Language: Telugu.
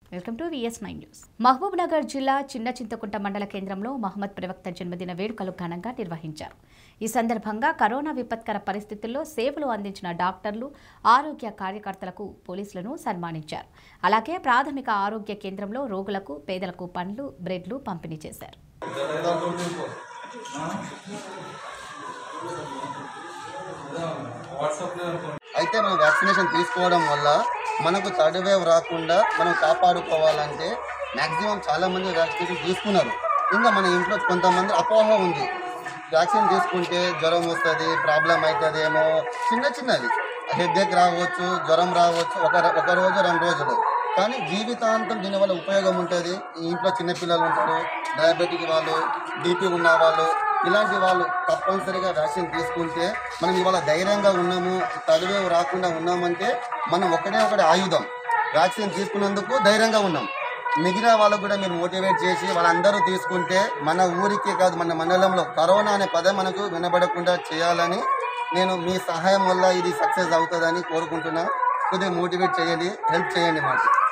welcome to VS nine news Mahabubnagar జిల్లా చిన్న చింతకుంట మండల కేంద్రంలో మహమ్మద్ ప్రవక్త జన్మదిన వేడుకలు ఘనంగా నిర్వహించారు ఈ సందర్భంగా కరోనా విపత్కర పరిస్థితుల్లో సేవలు అందించిన డాక్టర్లు ఆరోగ్య కార్యకర్తలకు పోలీసులను సన్మానించారు అలాగే ప్రాథమిక ఆరోగ్య కేంద్రంలో రోగులకు పేదలకు పండ్లు బ్రెడ్లు పంపిణీ చేశారు అయితే మనం వ్యాక్సినేషన్ తీసుకోవడం వల్ల మనకు థర్డ్ వేవ్ రాకుండా మనం కాపాడుకోవాలంటే మ్యాక్సిమం చాలా మంది వ్యాక్సినేషన్ తీసుకున్నారు ఇంకా మన ఇంట్లో కొంతమంది అపోహ ఉంది వ్యాక్సిన్ తీసుకుంటే జ్వరం వస్తుంది ప్రాబ్లం అవుతుందేమో చిన్న చిన్నది హెడ్ఏక్ రావచ్చు జ్వరం రావచ్చు ఒక ఒక రోజు రెండు రోజులు కానీ జీవితాంతం దీనివల్ల ఉపయోగం ఉంటుంది ఈ ఇంట్లో చిన్నపిల్లలు ఉంటారు డయాబెటిక్ వాళ్ళు బీపీ ఉన్న వాళ్ళు ఇలాంటి వాళ్ళు తప్పనిసరిగా వ్యాక్సిన్ తీసుకుంటే మనం ఇవాళ ధైర్యంగా ఉన్నాము తడివే రాకుండా ఉన్నామంటే మనం ఒకటే ఒకటి ఆయుధం వ్యాక్సిన్ తీసుకున్నందుకు ధైర్యంగా ఉన్నాం మిగిలిన వాళ్ళకు కూడా మీరు మోటివేట్ చేసి వాళ్ళందరూ తీసుకుంటే మన ఊరికి కాదు మన మండలంలో కరోనా అనే పదం మనకు వినబడకుండా చేయాలని నేను మీ సహాయం వల్ల ఇది సక్సెస్ అవుతుందని కోరుకుంటున్నా కొద్దిగా మోటివేట్ చేయండి హెల్ప్ చేయండి మాకు